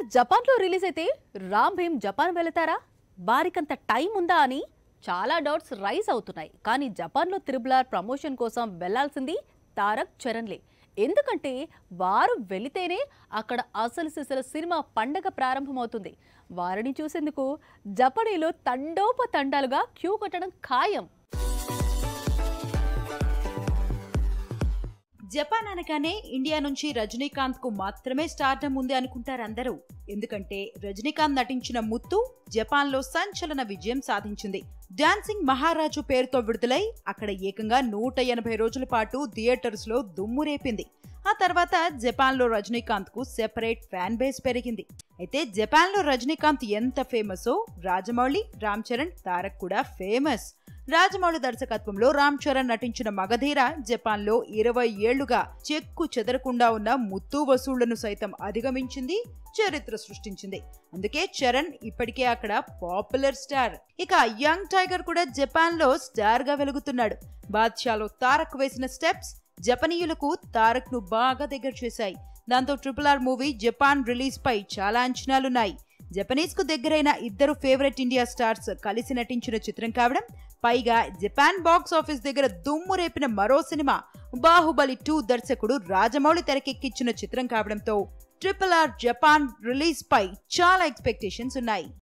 are Japan లో release అయితే Ram Bheem Japan వెళతారా వారికంత టైం ఉందా అని చాలా డౌట్స్ రైజ్ అవుతున్నాయి కానీ జపాన్లో త్రిబుల్ ఆర్ ప్రమోషన్ కోసం వెళ్లాల్సింది తారక్ చరణ్లే ఎందుకంటే వారు వెళితేనే అక్కడ అసలు సిసలు సినిమా పండగ ప్రారంభమవుతుంది వారిని చూసేందుకు జపనీలో తండోపతండాలుగా క్యూ కట్టడం ఖాయం జపాన్ అనగానే ఇండియా నుంచి రజనీకాంత్ కు మాత్రమే స్టార్డమ్ ఉంది అనుకుంటారు అందరూ ఎందుకంటే రజనీకాంత్ నటించిన ముత్తు జపాన్ లో సంచలన విజయం సాధించింది డాన్సింగ్ మహారాజు పేరుతో విడుదలై అక్కడ ఏకంగా నూట ఎనభై రోజుల పాటు థియేటర్స్ లో దుమ్ము రేపింది ఆ తర్వాత జపాన్ లో రజనీకాంత్ కు సెపరేట్ ఫ్యాన్ బేస్ పెరిగింది అయితే జపాన్ లో రజనీకాంత్ ఎంత ఫేమసో రాజమౌళి రామ్ చరణ్ తారక్ కూడా ఫేమస్ రాజమౌళి దర్శకత్వంలో రామ్ చరణ్ నటించిన మగధీర జపాన్ లో ఇరవై ఏళ్లుగా చెక్కు చెదరకుండా ఉన్న ముత్తు వసూళ్లను సైతం అధిగమించింది చరిత్ర సృష్టించింది అందుకే చరణ్ ఇప్పటికే అక్కడ పాపులర్ స్టార్ ఇక యంగ్ టైగర్ కూడా జపాన్ లో స్టార్ గా వెలుగుతున్నాడు బాద్షాలో తారక్ వేసిన స్టెప్స్ జపనీయులకు తారక్ ను బాగా దగ్గర చేశాయి దాంతో triple R movie Japan release పై చాలా అంచనాలున్నాయి జపనీస్ కు దగ్గరైన ఇద్దరు ఫేవరెట్ ఇండియా స్టార్స్ కలిసి నటించిన చిత్రం కావడం పైగా జపాన్ బాక్స్ ఆఫీస్ దగ్గర దుమ్ము రేపిన మరో సినిమా బాహుబలి టూ దర్శకుడు రాజమౌళి తెరకెక్కించిన చిత్రం కావడంతో ట్రిపుల్ ఆర్ జపాన్ రిలీజ్ పై చాలా ఎక్స్పెక్టేషన్స్ ఉన్నాయి